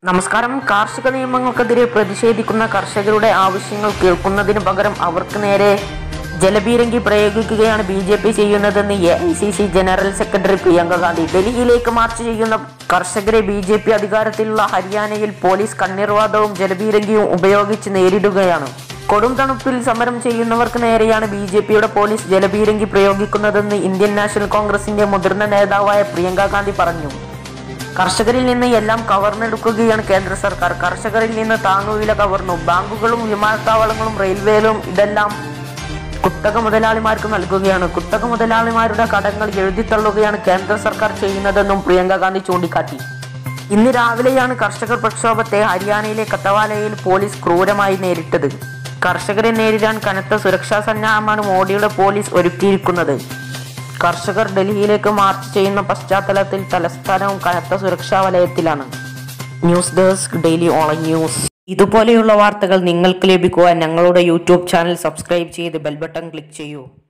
നമസ്കാരം കാർഷിക നിയമങ്ങൾക്കെതിരെ പ്രതിഷേധിക്കുന്ന കർഷകരുടെ ആവശ്യങ്ങൾ കേൾക്കുന്നതിന് പകരം അവർക്ക് നേരെ ജലപീരങ്കി പ്രയോഗിക്കുകയാണ് ബി ജെ പി ചെയ്യുന്നതെന്ന് A I C C general secretary Priyanka Gandhi ഡൽഹിയിലേക്ക് മാർച്ച് ചെയ്യുന്ന കർഷകരെ ബി ജെ പി അധികാരത്തിലുള്ള ഹരിയാനയിൽ പോലീസ് കണ്ണീർവാദവും ജലപീരങ്കിയും ഉപയോഗിച്ച് നേരിടുകയാണ് കൊടും തണുപ്പിൽ സമരം ചെയ്യുന്നവർക്ക് നേരെയാണ് ബി ജെ പിയുടെ പോലീസ് ജലപീരങ്കി പ്രയോഗിക്കുന്നതെന്ന് ഇന്ത്യൻ നാഷണൽ കോൺഗ്രസിന്റെ മുതിർന്ന നേതാവായ പ്രിയങ്ക ഗാന്ധി പറഞ്ഞു കർഷകരിൽ നിന്ന് എല്ലാം കവർന്നെടുക്കുകയാണ് കേന്ദ്ര സർക്കാർ കർഷകരിൽ നിന്ന് താങ്ങുവില കവർന്നു ബാങ്കുകളും വിമാനത്താവളങ്ങളും റെയിൽവേയിലും ഇതെല്ലാം കുത്തക മുതലാളിമാർക്ക് നൽകുകയാണ് കുത്തക മുതലാളിമാരുടെ കടങ്ങൾ എഴുതിത്തള്ളുകയാണ് കേന്ദ്ര സർക്കാർ ചെയ്യുന്നതെന്നും പ്രിയങ്ക ഗാന്ധി ചൂണ്ടിക്കാട്ടി ഇന്ന് രാവിലെയാണ് കർഷകർ പ്രക്ഷോഭത്തെ ഹരിയാനയിലെ കത്തവാലയിൽ പോലീസ് ക്രൂരമായി നേരിട്ടത് കർഷകരെ നേരിടാൻ കനത്ത സുരക്ഷാ സന്നാഹമാണ് മോഡിയുടെ പോലീസ് ഒരുക്കിയിരിക്കുന്നത് കർഷകർ ഡൽഹിയിലേക്ക് മാർച്ച് ചെയ്യുന്ന പശ്ചാത്തലത്തിൽ തലസ്ഥാനവും കനത്ത സുരക്ഷാ വലയത്തിലാണ് news desk daily on news ഇതുപോലെയുള്ള വാർത്തകൾ നിങ്ങൾക്ക് ലഭിക്കുവാൻ ഞങ്ങളുടെ യൂട്യൂബ് ചാനൽ സബ്സ്ക്രൈബ് ചെയ്ത് ബെൽ ബട്ടൺ ക്ലിക്ക് ചെയ്യൂ